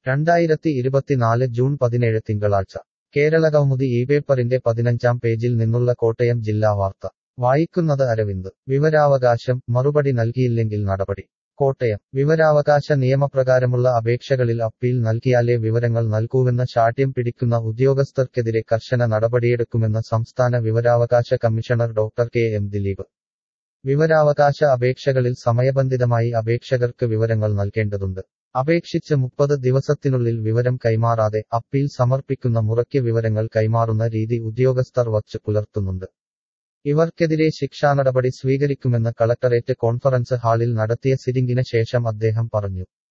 രണ്ടായിരത്തി ഇരുപത്തിനാല് ജൂൺ പതിനേഴ് തിങ്കളാഴ്ച കേരളകൗമുദി ഈ പേപ്പറിന്റെ പതിനഞ്ചാം പേജിൽ നിന്നുള്ള കോട്ടയം ജില്ലാ വാർത്ത വായിക്കുന്നത് അരവിന്ദ് വിവരാവകാശം മറുപടി നൽകിയില്ലെങ്കിൽ നടപടി കോട്ടയം വിവരാവകാശ നിയമപ്രകാരമുള്ള അപേക്ഷകളിൽ അപ്പീൽ നൽകിയാലേ വിവരങ്ങൾ നൽകൂവെന്ന ശാഠ്യം പിടിക്കുന്ന ഉദ്യോഗസ്ഥർക്കെതിരെ കർശന നടപടിയെടുക്കുമെന്ന് സംസ്ഥാന വിവരാവകാശ commissioner doctor K M Dileep വിവരാവകാശ അപേക്ഷകളിൽ സമയബന്ധിതമായി അപേക്ഷകർക്ക് വിവരങ്ങൾ നൽകേണ്ടതുണ്ട് അപേക്ഷിച്ച് മുപ്പത് ദിവസത്തിനുള്ളിൽ വിവരം കൈമാറാതെ അപ്പീൽ സമർപ്പിക്കുന്ന മുറയ്ക്ക് വിവരങ്ങൾ കൈമാറുന്ന രീതി ഉദ്യോഗസ്ഥർ വച്ച് പുലർത്തുന്നുണ്ട് ഇവർക്കെതിരെ ശിക്ഷാനടപടി സ്വീകരിക്കുമെന്ന് കളക്ടറേറ്റ് കോൺഫറൻസ് ഹാളിൽ നടത്തിയ സിറ്റിംഗിന് ശേഷം അദ്ദേഹം പറഞ്ഞു